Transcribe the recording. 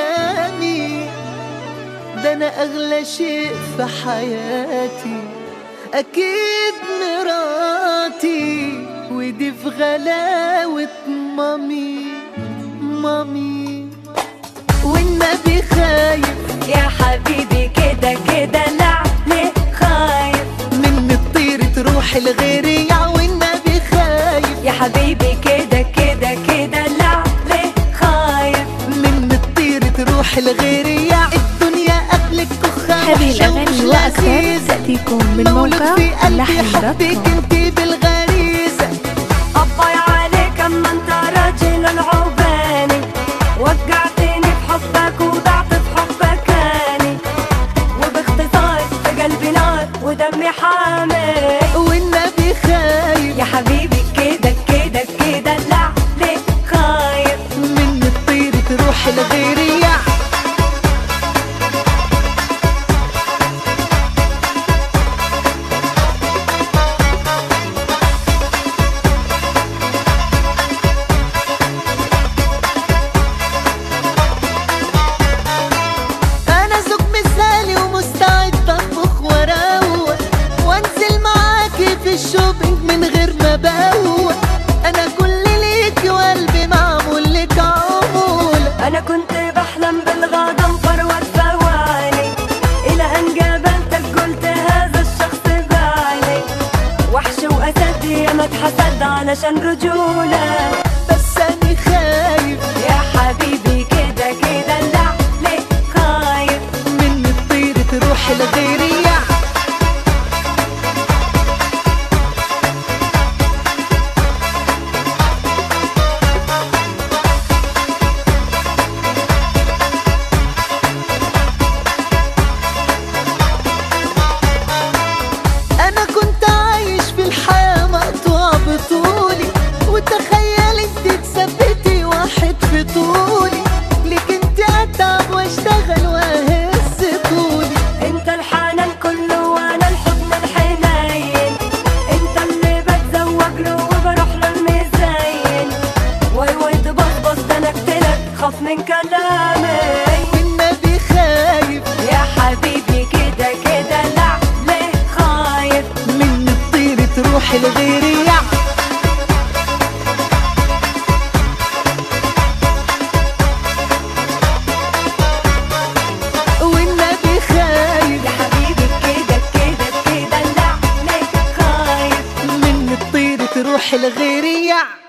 كلامي ده انا اغلى شيء في حياتي اكيد مراتي ودي في غلاوة مامي مامي والنبي خايف يا حبيبي كده كده لا ليه خايف من الطير تروح لغيري يا والنبي خايف يا حبيبي كده كده كده لا ليه خايف من الطير تروح لغيري يا الدنيا قبلك كخة هذه وحشة الأغاني ومش وأكثر لذيذة. تأتيكم من مولود موقع في قلبي اللحن دوت حبك كوم. انتي بالغريزة أباي عليك أما أنت راجل العوباني وقعتني في حبك وضعت في حبك أني وباختصار في قلبي نار ودمي حامي والنبي خايف يا حبيبي كده كده كده لا ليه خايف من الطير تروح لغيري يا انا زوج مثالي ومستعد اطبخ واروق وانزل معاكي في الشوبينج من غير ما بوق انا كل ليكي وقلبي معمول لك عمولة أنا كنت بحلم بالغضنفر والثواني إلى أن قابلتك قلت هذا الشخص بالي وحش وأسد يا ما اتحسد علشان رجولة بس انا خايف يا حبيبي كده كده لا ليه خايف من الطير تروح لغيري يا انا كنت عايش في الحياة مقطوع بطولي وتخيل انت تثبتي واحد في طولي ليك انت اتعب واشتغل واهز طولي انت الحنان كله وانا الحضن الحنين انت اللي بتزوج له وبروح له المزين واي واي تبصبص ده انا اقتلك خاف من كلامي والنبي خايف يا حبيبي كده كده لا ليه خايف من الطير تروح لغيري يا والنبي خايف يا حبيبي كده كده كده لا ليه خايف من الطير تروح لغيري يا